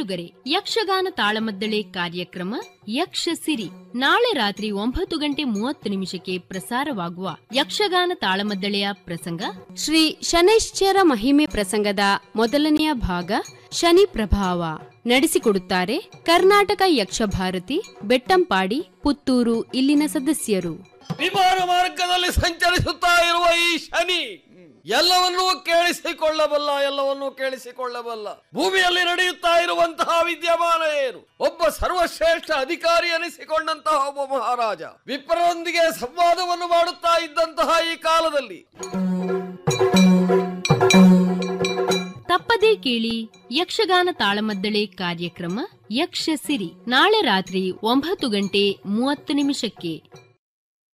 ಕೇಳುಗರೆ ಯಕ್ಷಗಾನ ತಾಳಮದ್ದಳೆ ಕಾರ್ಯಕ್ರಮ ಯಕ್ಷ ಸಿರಿ ನಾಳೆ ರಾತ್ರಿ ಒಂಬತ್ತು ಗಂಟೆ ಮೂವತ್ತು ನಿಮಿಷಕ್ಕೆ ಪ್ರಸಾರವಾಗುವ ಯಕ್ಷಗಾನ ತಾಳಮದ್ದಳೆಯ ಪ್ರಸಂಗ ಶ್ರೀ ಶನೈಶ್ಚರ ಮಹಿಮೆ ಪ್ರಸಂಗದ ಮೊದಲನೆಯ ಭಾಗ ಶನಿ ಪ್ರಭಾವ ನಡೆಸಿಕೊಡುತ್ತಾರೆ ಕರ್ನಾಟಕ ಯಕ್ಷಭಾರತಿ ಬೆಟ್ಟಂಪಾಡಿ ಪುತ್ತೂರು ಇಲ್ಲಿನ ಸದಸ್ಯರು ವಿಮಾನ ಮಾರ್ಗದಲ್ಲಿ ಸಂಚರಿಸುತ್ತಾ ಇರುವ ಈ ಶನಿ ಎಲ್ಲವನ್ನೂ ಕೇಳಿಸಿಕೊಳ್ಳಬಲ್ಲ ಎಲ್ಲವನ್ನೂ ಕೇಳಿಸಿಕೊಳ್ಳಬಲ್ಲ ಭೂಮಿಯಲ್ಲಿ ನಡೆಯುತ್ತಾ ಇರುವಂತಹ ವಿದ್ಯಮಾನ ಏನು ಒಬ್ಬ ಸರ್ವಶ್ರೇಷ್ಠ ಅಧಿಕಾರಿ ಅನಿಸಿಕೊಂಡಂತಹ ಒಬ್ಬ ಮಹಾರಾಜ ವಿಪ್ರರೊಂದಿಗೆ ಸಂವಾದವನ್ನು ಮಾಡುತ್ತಾ ಇದ್ದಂತಹ ಈ ಕಾಲದಲ್ಲಿ ತಪ್ಪದೇ ಕೇಳಿ ಯಕ್ಷಗಾನ ತಾಳಮದ್ದಳೆ ಕಾರ್ಯಕ್ರಮ ಯಕ್ಷ ಸಿರಿ ನಾಳೆ ರಾತ್ರಿ ಒಂಬತ್ತು ಗಂಟೆ ಮೂವತ್ತು ನಿಮಿಷಕ್ಕೆ